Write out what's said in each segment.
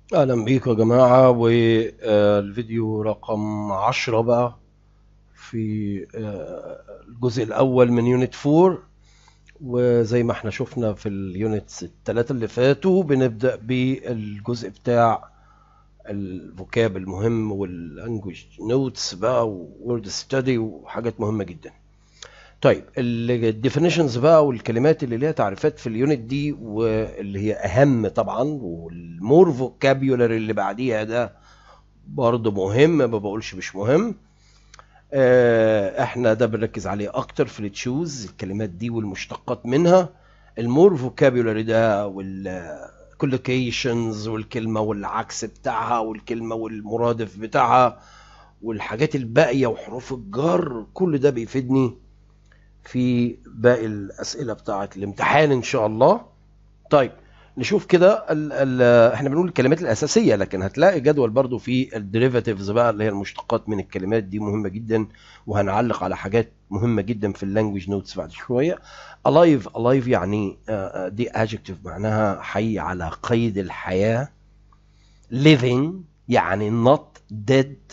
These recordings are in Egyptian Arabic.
أهلا بيكم يا جماعة والفيديو رقم عشرة بقى في آه، الجزء الأول من يونت فور وزي ما احنا شفنا في اليونتس الثلاثة اللي فاتوا بنبدأ بالجزء بتاع الفوكاب المهم واللانجوج نوتس بقى وورد ستادي وحاجات مهمة جدا طيب الديفينيشنز بقى والكلمات اللي ليها تعريفات في اليونت دي واللي هي اهم طبعا والمور فوكابيولاري اللي بعديها ده برضه مهم ما بقولش مش مهم آه، احنا ده بنركز عليه اكتر في التشوز الكلمات دي والمشتقات منها المور فوكابيولاري ده والكولوكيشنز والكلمه والعكس بتاعها والكلمه والمرادف بتاعها والحاجات الباقيه وحروف الجر كل ده بيفيدني في باقي الاسئله بتاعه الامتحان ان شاء الله طيب نشوف كده ال ال احنا بنقول الكلمات الاساسيه لكن هتلاقي جدول برضو في الديريفاتيفز بقى اللي هي المشتقات من الكلمات دي مهمه جدا وهنعلق على حاجات مهمه جدا في اللانجوج نوتس بعد شويه alive alive يعني آه، آه، دي adjective معناها حي على قيد الحياه living يعني not dead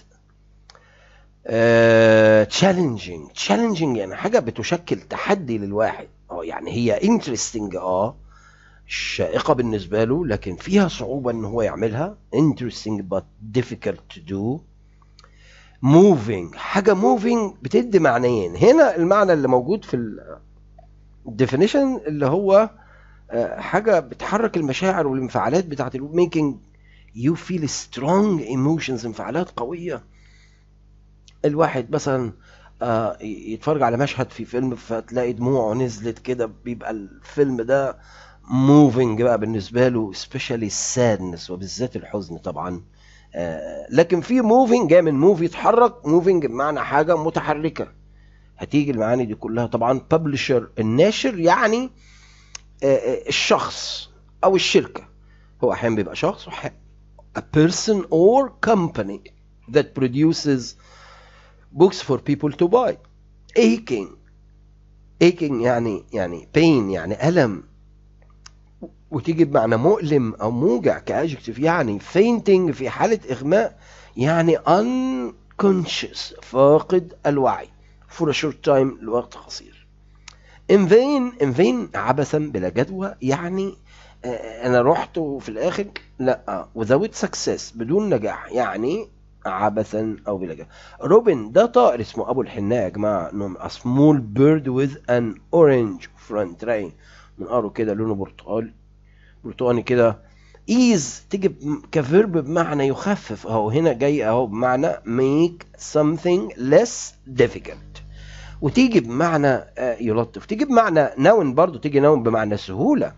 تشالنجينج تشالنجينج يعني حاجه بتشكل تحدي للواحد اه يعني هي انترستنج اه شائقه بالنسبه له لكن فيها صعوبه ان هو يعملها interesting but difficult to do moving حاجه moving بتدي معنيين هنا المعنى اللي موجود في ال definition اللي هو آه، حاجه بتحرك المشاعر والانفعالات بتاعت ال making you feel strong emotions انفعالات قويه الواحد مثلا آه، يتفرج على مشهد في فيلم فتلاقي دموعه نزلت كده بيبقى الفيلم ده موفينج بقى بالنسبه له سبيشالي السادنس وبالذات الحزن طبعا آه، لكن في موفينج جاي من موفي يتحرك موفينج بمعنى حاجه متحركه هتيجي المعاني دي كلها طبعا ببلشر الناشر يعني آه، آه، الشخص او الشركه هو احيانا بيبقى شخص وح- a person or company that produces books for people to buy aching aching يعني يعني pain يعني ألم وتيجي بمعنى مؤلم أو موجع كأجكتيف يعني fainting في حالة إغماء يعني unconscious فاقد الوعي for a short time لوقت قصير in vain in vain عبثا بلا جدوى يعني آه، انا رحت وفي الاخر لا without success بدون نجاح يعني عبثا او بلا جدوى روبن ده طائر اسمه ابو الحناء يا جماعه انهم a small bird with an orange front راين منقاره كده لونه برتقالي برتقاني كده ease تيجي بم- كفيرب بمعنى يخفف اهو هنا جاي اهو بمعنى make something less difficult وتيجي بمعنى آه، يلطف تيجي بمعنى نون برضو تيجي نون بمعنى سهولة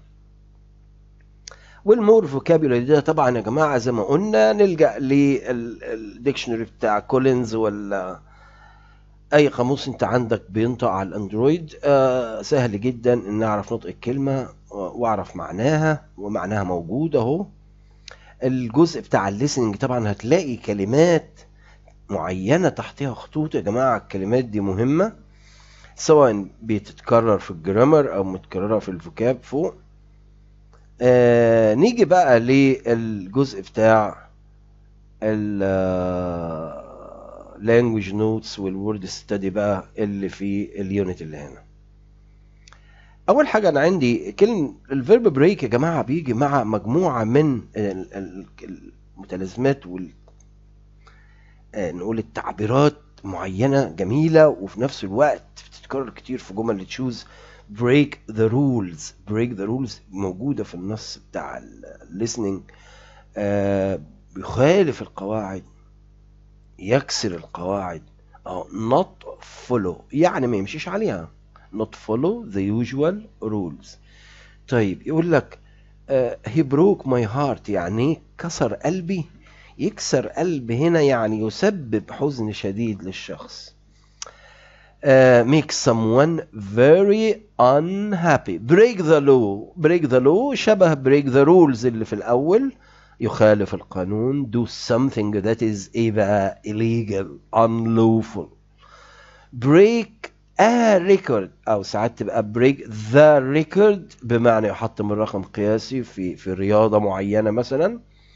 والمور فوكابيولاري ده طبعا يا جماعة زي ما قلنا نلجأ للديكشنري بتاع كولينز ولا اي قاموس انت عندك بينطق على الاندرويد آه سهل جدا ان اعرف نطق الكلمة واعرف معناها ومعناها موجود اهو الجزء بتاع الليسننج طبعا هتلاقي كلمات معينة تحتها خطوط يا جماعة الكلمات دي مهمة سواء بتتكرر في الجرامر او متكررة في الفوكاب فوق آه نيجي بقى للجزء بتاع ال language notes والword study بقى اللي في اليونت اللي هنا اول حاجه انا عندي كلمه الفيرب بريك يا جماعه بيجي مع مجموعه من ال- ال- المتلازمات وال آه، نقول التعبيرات معينه جميله وفي نفس الوقت بتتكرر كتير في جمل تشوز break the rules break the rules موجوده في النص بتاع الليسننج آه بيخالف القواعد يكسر القواعد أو not follow يعني ما يمشيش عليها not follow the usual rules طيب يقول لك آه، he broke my heart يعني كسر قلبي يكسر قلب هنا يعني يسبب حزن شديد للشخص آه، make someone very unhappy break the law break the law شبه break the rules اللي في الأول يخالف القانون do something that is ايه بقى illegal unlawful break a record او ساعات تبقى break the record بمعنى يحطم الرقم قياسي في في رياضة معينة مثلا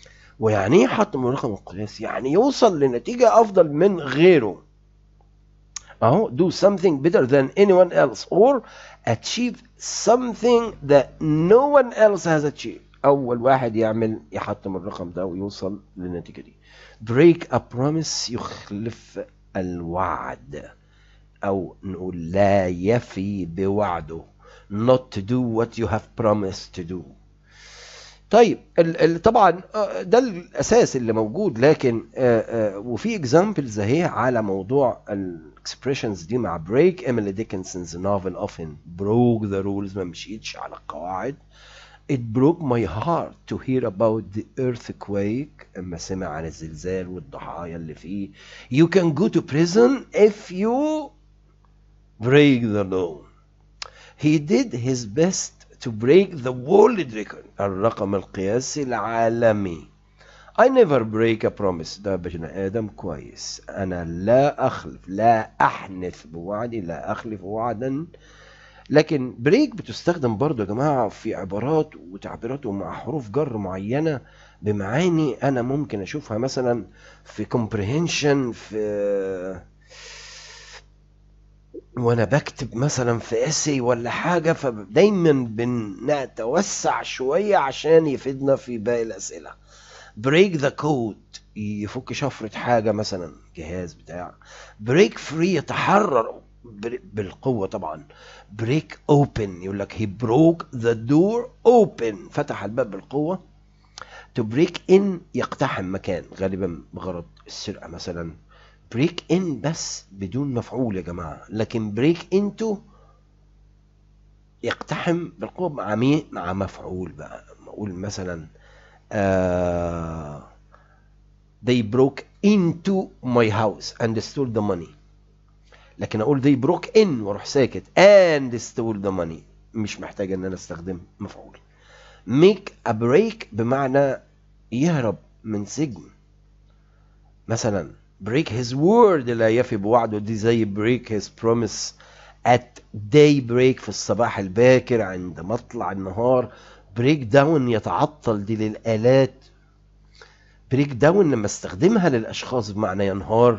ويعني ايه يحطم الرقم القياسي يعني يوصل لنتيجة افضل من غيره اهو do something better than anyone else or achieve something that no one else has achieved اول واحد يعمل يحطم الرقم ده ويوصل للنتيجة دي break a promise يخلف الوعد او نقول لا يفي بوعده not to do what you have promised to do طيب ال ال طبعا آه، ده الاساس اللي موجود لكن آه، آه، وفي اكزامبلز اهي على موضوع الاكسبريشنز دي مع بريك ايميلي ديكنسونز نوفل اوفن بروك ذا رولز ما مشيتش على القواعد It broke my heart to hear about the earthquake اما سمع عن الزلزال والضحايا اللي فيه You can go to prison if you break the law He did his best to break the world record الرقم القياسي العالمي I never break a promise ده بني آدم كويس أنا لا أخلف لا أحنث بوعدي لا أخلف وعدا لكن بريك بتستخدم برضو يا جماعة في عبارات وتعبيرات ومع حروف جر معينة بمعاني أنا ممكن أشوفها مثلا في comprehension في وانا بكتب مثلا في اسي ولا حاجه فدايما بنتوسع شويه عشان يفيدنا في باقي الاسئله بريك ذا كود يفك شفره حاجه مثلا جهاز بتاع بريك فري يتحرر بالقوه طبعا بريك اوبن يقول لك هي بروك ذا دور اوبن فتح الباب بالقوه تو بريك ان يقتحم مكان غالبا بغرض السرقه مثلا بريك ان بس بدون مفعول يا جماعه لكن بريك انتو يقتحم بالقوه مع مين مع مفعول بقى اقول مثلا uh, they broke into my house and stole the money لكن اقول they broke in واروح ساكت and stole the money مش محتاج ان انا استخدم مفعول make a break بمعنى يهرب من سجن مثلا break his word لا يفي بوعده دي زي break his promise at daybreak في الصباح الباكر عند مطلع النهار بريك داون يتعطل دي للآلات بريك داون لما استخدمها للأشخاص بمعنى ينهار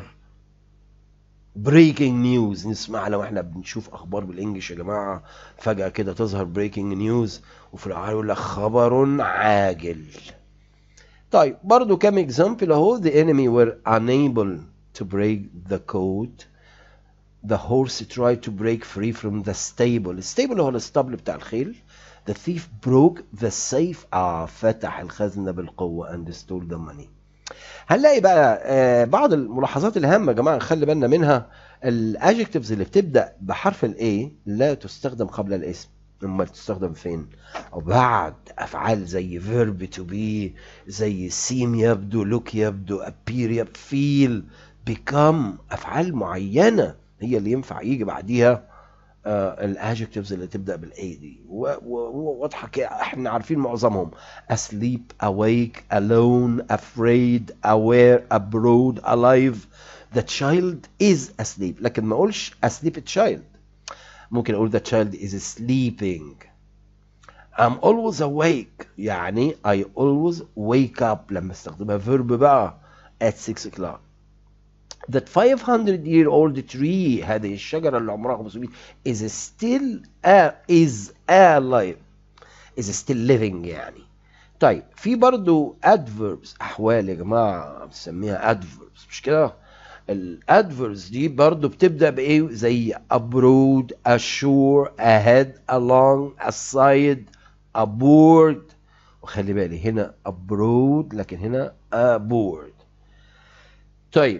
بريكنج نيوز نسمع لو احنا بنشوف اخبار بالانجلش يا جماعه فجاه كده تظهر بريكنج نيوز وفي العالم يقول لك خبر عاجل طيب برضو كام اكزامبل اهو the enemy were unable to break the code the horse tried to break free from the stable الستيبل هو الاسطبل بتاع الخيل the thief broke the safe اه فتح الخزنه بالقوه and stole the money هنلاقي بقى آه بعض الملاحظات الهامه يا جماعه نخلي بالنا منها الادجكتيفز اللي بتبدا بحرف الاي لا تستخدم قبل الاسم امال تستخدم فين او بعد افعال زي verb to be زي seem يبدو look يبدو appear يبدو feel become افعال معينه هي اللي ينفع يجي بعديها الادجكتيفز اللي تبدا بالاي دي واضحه كده احنا عارفين معظمهم asleep awake alone afraid aware abroad alive the child is asleep لكن ما اقولش asleep a child ممكن اقول the child is sleeping I'm always awake يعني I always wake up لما استخدمها verb بقى at 6 o'clock that 500 year old tree هذه الشجرة اللي عمرها 500 is still uh, is alive is still living يعني طيب في برضو adverbs أحوال يا جماعة بنسميها adverbs مش كده الادفرز دي برضو بتبدا بايه زي abroad ashore ahead along aside aboard وخلي بالي هنا abroad لكن هنا aboard طيب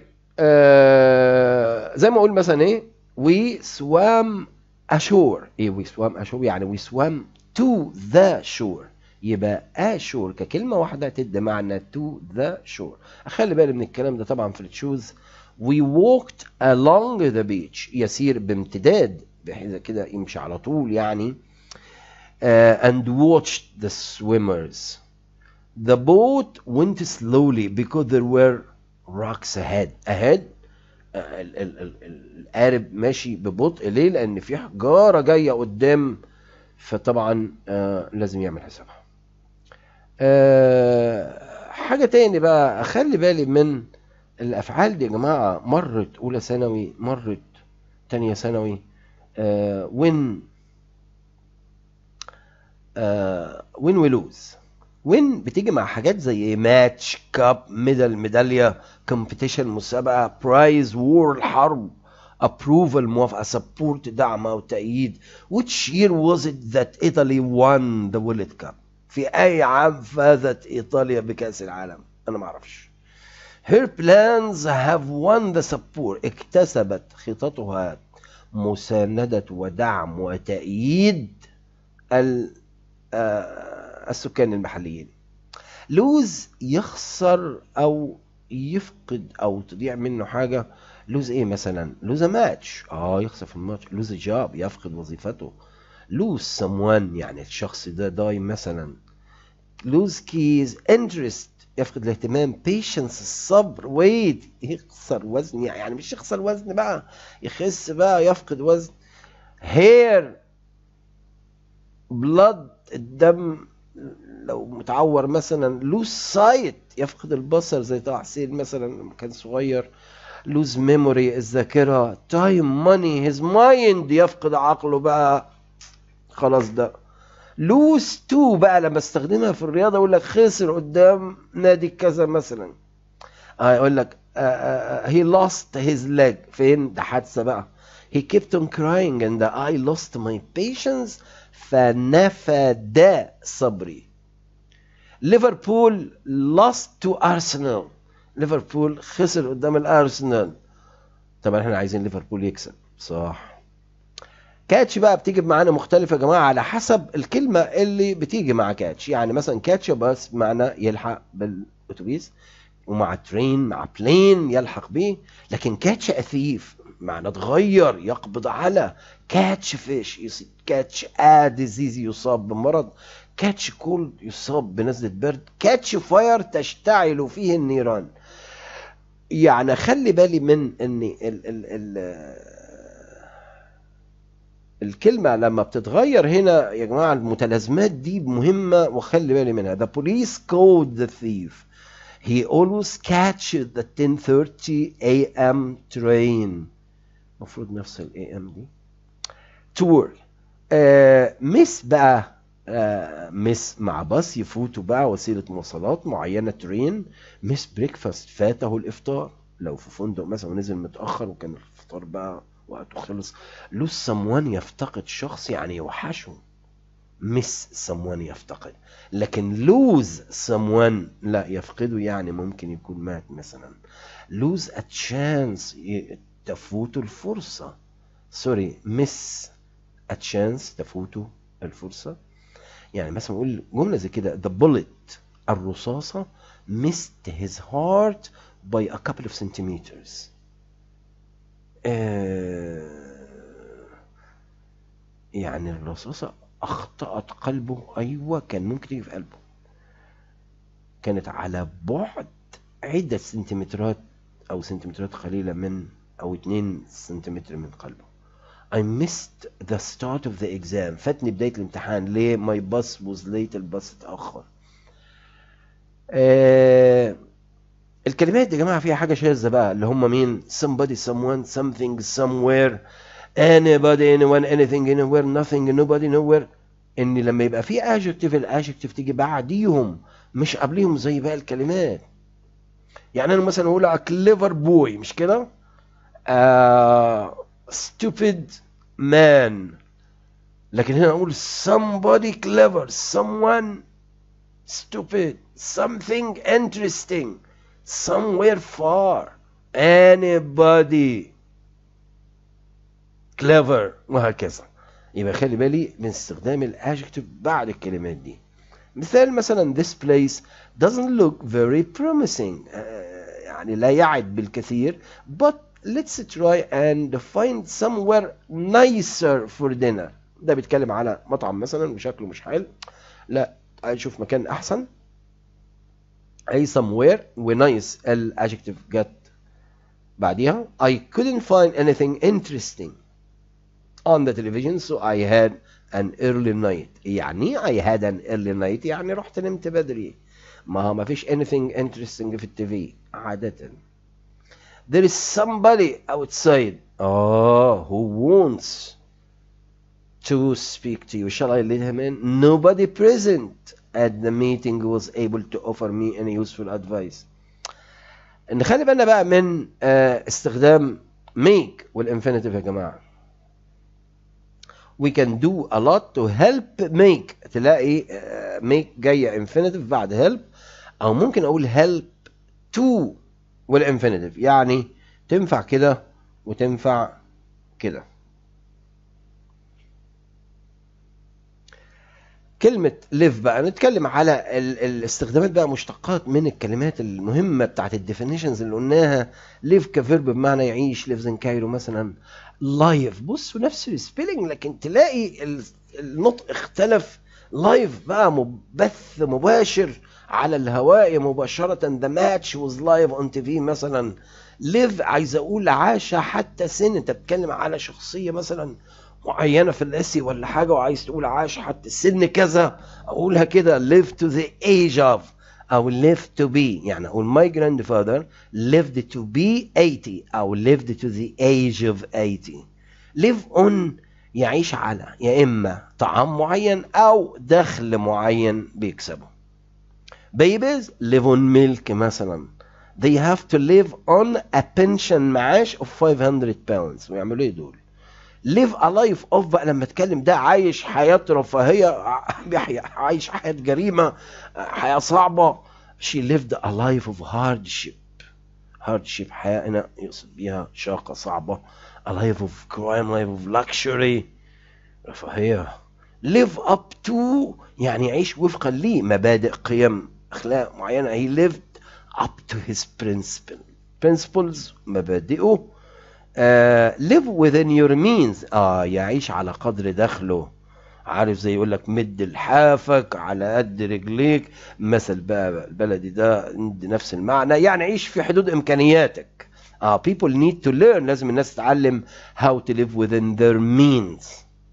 آه زي ما اقول مثلا ايه we swam ashore ايه we swam ashore يعني we swam to the shore يبقى ashore ككلمة واحدة تدي معنى to the shore اخلي بالي من الكلام ده طبعا في التشوز we walked along the beach يسير بامتداد بحيث كده يمشي على طول يعني uh, and watched the swimmers the boat went slowly because there were rocks ahead ahead القارب ماشي ببطء ليه لان في حجاره جايه قدام فطبعا آه لازم يعمل حسابها آه حاجة تاني بقى أخلي بالي من الأفعال دي يا جماعة مرت أولى ثانوي مرت تانية ثانوي آه win آه win we lose win بتيجي مع حاجات زي ماتش كاب ميدال ميدالية كومبيتيشن مسابقة برايز وور الحرب approval موافقة support دعم أو تأييد which year was it that Italy won the World Cup في أي عام فازت إيطاليا بكأس العالم أنا ما أعرفش her plans have won the support اكتسبت خططها مساندة ودعم وتأييد ال- آه، السكان المحليين لوز يخسر او يفقد او تضيع منه حاجه لوز ايه مثلا لوز ماتش اه يخسر في الماتش لوز جاب يفقد وظيفته لوز someone يعني الشخص ده داي مثلا لوز كيز انترست يفقد الاهتمام patience الصبر ويت يخسر وزن يعني مش يخسر وزن بقى يخس بقى يفقد وزن هير بلاد الدم لو متعور مثلا لوز سايت يفقد البصر زي طه حسين مثلا لما كان صغير لوز ميموري الذاكرة تايم ماني هيز مايند يفقد عقله بقى خلاص ده لوز تو بقى لما استخدمها في الرياضة يقول لك خسر قدام نادي كذا مثلا اه يقول لك هي lost his leg فين ده حادثة بقى he kept on crying and I lost my patience فنفد صبري ليفربول lost to Arsenal ليفربول خسر قدام الارسنال طبعا احنا عايزين ليفربول يكسب صح كاتش بقى بتيجي معانا مختلفة يا جماعة على حسب الكلمة اللي بتيجي مع كاتش يعني مثلا كاتش بس معنى يلحق بالأتوبيس ومع ترين مع بلين يلحق بيه لكن كاتش أثيف معنى اتغير يقبض على كاتش فيش يصيب كاتش آ ديزيز يصاب بمرض كاتش كولد يصاب بنزلة برد كاتش فاير تشتعل فيه النيران يعني خلي بالي من ان ال ال ال الكلمة لما بتتغير هنا يا جماعة المتلازمات دي مهمة وخلي بالي منها the police caught the thief he always catches the 10:30 a.m. train المفروض نفس ال a.m. دي to work آه مس بقى آه مس مع باص يفوتوا بقى وسيلة مواصلات معينة ترين مس بريكفاست فاته الإفطار لو في فندق مثلا ونزل متأخر وكان الفطار بقى وقته خلص لوز سموان يفتقد شخص يعني يوحشه مس سموان يفتقد لكن لوز سموان لا يفقده يعني ممكن يكون مات مثلا لوز ا تشانس تفوت الفرصة سوري مس ا تشانس تفوته الفرصة يعني مثلا نقول جملة زي كده the bullet الرصاصة missed his heart by a couple of centimeters آه يعني الرصاصة أخطأت قلبه أيوة كان ممكن تيجي في قلبه كانت على بعد عدة سنتيمترات أو سنتيمترات قليلة من أو اتنين سنتيمتر من قلبه I missed the start of the exam فاتني بداية الامتحان ليه my bus was late الباص اتأخر آه الكلمات دي يا جماعة فيها حاجة شاذة بقى اللي هم مين somebody someone something somewhere anybody anyone anything anywhere nothing nobody nowhere ان لما يبقى في adjective الادجكتيف تيجي بعديهم مش قبليهم زي باقي الكلمات يعني انا مثلا اقول a clever boy مش كده آه stupid man لكن هنا اقول somebody clever someone stupid something interesting somewhere far anybody clever وهكذا يبقى خلي بالي من استخدام الادجective بعد الكلمات دي مثال مثلا this place doesn't look very promising آه، يعني لا يعد بالكثير but let's try and find somewhere nicer for dinner ده بيتكلم على مطعم مثلا وشكله مش حلو لا تعال نشوف مكان احسن اي somewhere ونايس الادجكتيف جت بعديها I couldn't find anything interesting on the television so I had an early night يعني I had an early night يعني رحت نمت بدري ما ما فيش anything interesting في التي عادة there is somebody outside oh who wants to speak to you shall I let him in nobody present at the meeting was able to offer me any useful advice نخلي بالنا بقى من آه، استخدام make والinfinitive يا جماعة we can do a lot to help make تلاقي آه، make جاية infinitive بعد help أو ممكن أقول help to والinfinitive يعني تنفع كده وتنفع كده كلمة live بقى نتكلم على ال- الاستخدامات بقى مشتقات من الكلمات المهمة بتاعت الديفينيشنز اللي قلناها live كفيرب بمعنى يعيش lives in كايرو مثلا live بصوا نفس السبيلنج لكن تلاقي ال- النطق اختلف لايف بقى بث مباشر على الهواء مباشرة the match was live on TV مثلا live عايز اقول عاش حتى سن انت بتتكلم على شخصية مثلا معينة في الاسي ولا حاجة وعايز تقول عاش حتى سن كذا اقولها كده live to the age of او live to be يعني اقول my grandfather lived to be 80 او lived to the age of 80 live on يعيش على يا اما طعام معين او دخل معين بيكسبه babies live on milk مثلا they have to live on a pension معاش of 500 pounds ويعملوا ايه دول live a life of بقى لما اتكلم ده عايش حياة رفاهية ع- عايش حياة جريمة حياة صعبة she lived a life of hardship hardship حياة هنا يقصد بيها شاقة صعبة a life of crime life of luxury رفاهية live up to يعني يعيش وفقا ليه مبادئ قيم أخلاق معينة he lived up to his principle principles مبادئه آه live within your means اه يعيش على قدر دخله عارف زي يقول لك مد لحافك على قد رجليك مثل بقى البلدي ده عند نفس المعنى يعني عيش في حدود امكانياتك اه people need to learn لازم الناس تتعلم how to live within their means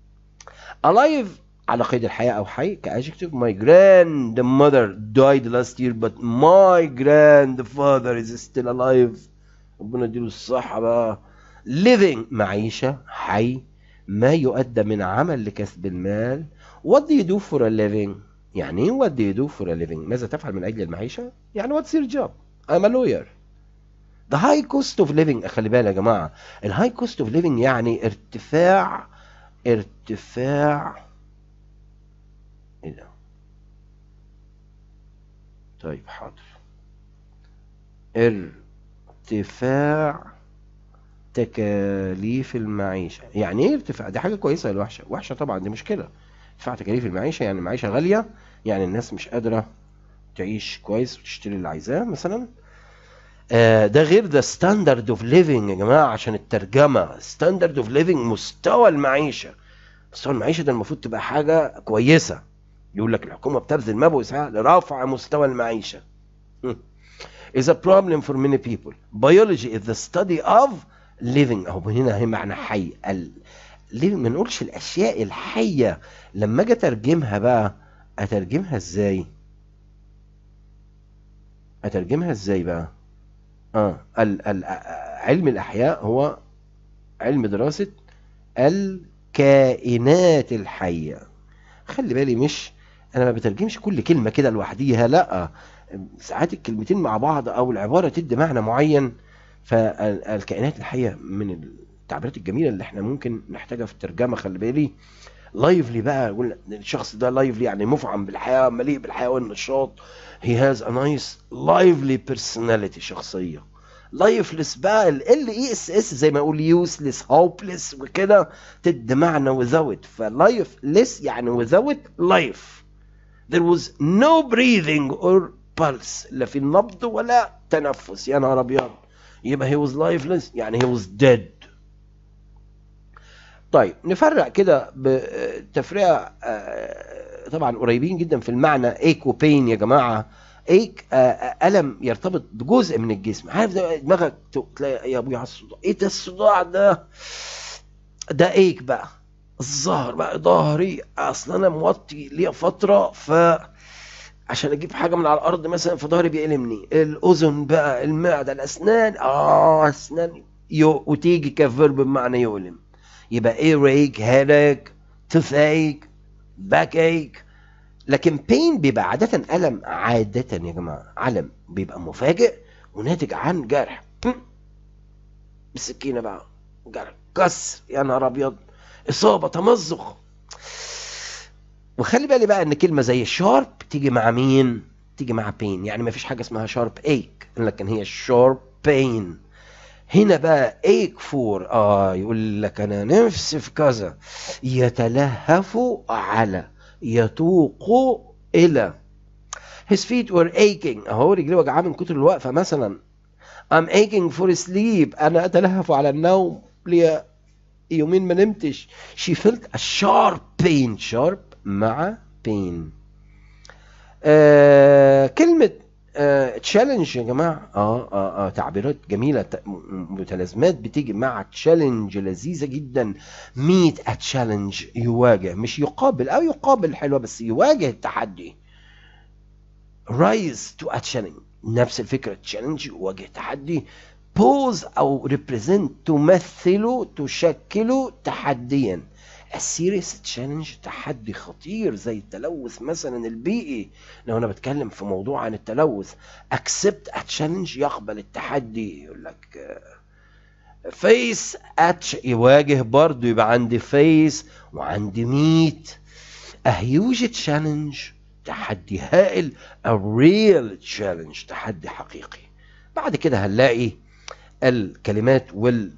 alive على قيد الحياة أو حي كadjective my grandmother died last year but my grandfather is still alive ربنا يديله الصحة بقى living معيشة حي ما يؤدى من عمل لكسب المال what do you do for a living يعني ايه what do you do for a living ماذا تفعل من أجل المعيشة يعني what's your job I'm a lawyer the high cost of living خلي بالك يا جماعة ال high cost of living يعني ارتفاع ارتفاع ايه ده طيب حاضر ارتفاع تكاليف المعيشة يعني ايه ارتفاع دي حاجة كويسة ولا وحشة وحشة طبعا دي مشكلة ارتفاع تكاليف المعيشة يعني المعيشة غالية يعني الناس مش قادرة تعيش كويس وتشتري اللي عايزاه مثلا آه، ده غير ده ستاندرد اوف ليفنج يا جماعة عشان الترجمة ستاندرد اوف ليفنج مستوى المعيشة مستوى المعيشة ده المفروض تبقى حاجة كويسة يقول لك الحكومة بتبذل ما بوسعها لرفع مستوى المعيشة is a problem for many people biology is the study of living اهو هنا هي معنى حي ال... ليه ما نقولش الاشياء الحية لما اجي اترجمها بقى اترجمها ازاي اترجمها ازاي بقى اه ال... ال... علم الاحياء هو علم دراسة الكائنات الحية خلي بالي مش انا ما بترجمش كل كلمة كده لوحديها لا ساعات الكلمتين مع بعض او العبارة تدي معنى معين فالكائنات الحية من التعبيرات الجميلة اللي احنا ممكن نحتاجها في الترجمة خلي بالي لايفلي بقى يقول الشخص ده لايفلي يعني مفعم بالحياة مليء بالحياة والنشاط he has a nice lively personality شخصية لايفلس بقى ال اي اس اس زي ما اقول يوسلس هوبلس وكده تدي معنى without فلايفلس يعني without life there was no breathing or pulse لا في النبض ولا تنفس يا نهار ابيض يبقى he was lifeless يعني he was dead طيب نفرق كده بتفرقه آه، طبعا قريبين جدا في المعنى ايك وبين يا جماعه ايك آه، الم يرتبط بجزء من الجسم عارف ده دماغك تلاقي يا ابويا على الصداع ايه ده الصداع ده ده ايك بقى الظهر بقى ظهري اصل انا موطي ليا فتره ف عشان اجيب حاجه من على الارض مثلا في ظهري بيألمني الاذن بقى المعده الاسنان اه اسنان يو وتيجي كفيرب بمعنى يؤلم يبقى earache headache toothache backache لكن pain بيبقى عادة ألم عادة يا جماعة ألم بيبقى مفاجئ وناتج عن جرح بالسكينة بقى جرح كسر يا نهار أبيض إصابة تمزق وخلي بالي بقى ان كلمه زي شارب تيجي مع مين تيجي مع بين يعني ما فيش حاجه اسمها شارب ايك لكن هي شارب بين هنا بقى ايك فور اه يقول لك انا نفسي في كذا يتلهف على يتوق الى his feet were aching اهو رجليه وجعاه من كتر الوقفه مثلا I'm aching for sleep انا اتلهف على النوم لي يومين ما نمتش she felt a sharp pain sharp مع pain آه كلمة تشالنج يا جماعة آه, آه, آه تعبيرات جميلة متلازمات بتيجي مع تشالنج لذيذة جدا ميت ا تشالنج يواجه مش يقابل أو يقابل حلوة بس يواجه التحدي رايز تو ا تشالنج نفس الفكرة تشالنج يواجه تحدي بوز أو ريبريزنت تمثله تشكله تحديا السيريس تشالنج تحدي خطير زي التلوث مثلا البيئي لو انا بتكلم في موضوع عن التلوث اكسبت تشالنج يقبل التحدي يقول لك فيس اتش يواجه برضه يبقى عندي فيس وعندي ميت a huge challenge تحدي هائل a real challenge تحدي حقيقي بعد كده هنلاقي الكلمات وال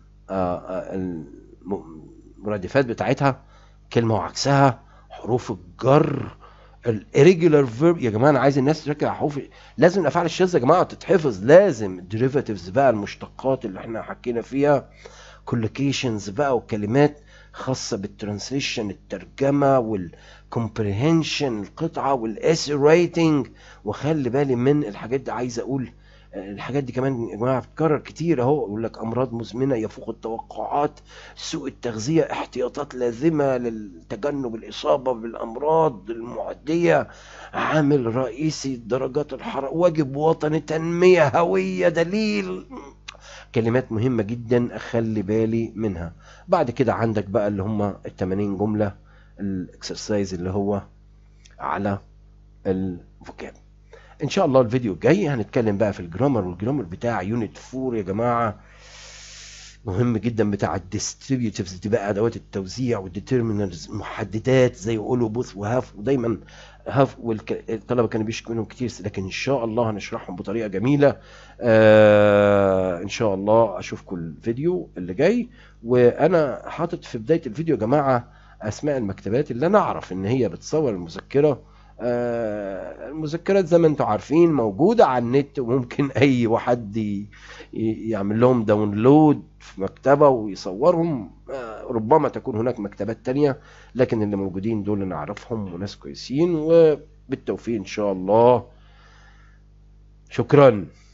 المرادفات بتاعتها كلمة وعكسها حروف الجر الirregular verb يا جماعة أنا عايز الناس تركز على حروف لازم الأفعال الشاذة يا جماعة تتحفظ لازم derivatives بقى المشتقات اللي احنا حكينا فيها collocations بقى وكلمات خاصة بالترانسليشن الترجمة والكومبريهنشن القطعة والاسي رايتنج وخلي بالي من الحاجات دي عايز أقول الحاجات دي كمان يا جماعه بتتكرر كتير اهو يقول لك امراض مزمنه يفوق التوقعات سوء التغذيه احتياطات لازمه لتجنب الاصابه بالامراض المعديه عامل رئيسي درجات الحراره واجب وطني تنميه هويه دليل كلمات مهمة جدا أخلي بالي منها بعد كده عندك بقى اللي هم ال 80 جملة الاكسرسايز اللي هو على الفوكاب ان شاء الله الفيديو الجاي هنتكلم بقى في الجرامر والجرامر بتاع يونت 4 يا جماعه مهم جدا بتاع الديستريبيوتيفز دي بقى ادوات التوزيع والديترمينرز محددات زي اولو بوث وهاف ودايما هاف والطلبه كانوا بيشكوا منهم كتير لكن ان شاء الله هنشرحهم بطريقه جميله آه ان شاء الله اشوفكم الفيديو اللي جاي وانا حاطط في بدايه الفيديو يا جماعه اسماء المكتبات اللي انا اعرف ان هي بتصور المذكره آه المذكرات زي ما انتم عارفين موجودة على النت وممكن اي واحد يعمل لهم داونلود في مكتبة ويصورهم آه ربما تكون هناك مكتبات تانية لكن اللي موجودين دول نعرفهم وناس كويسين وبالتوفيق ان شاء الله شكرا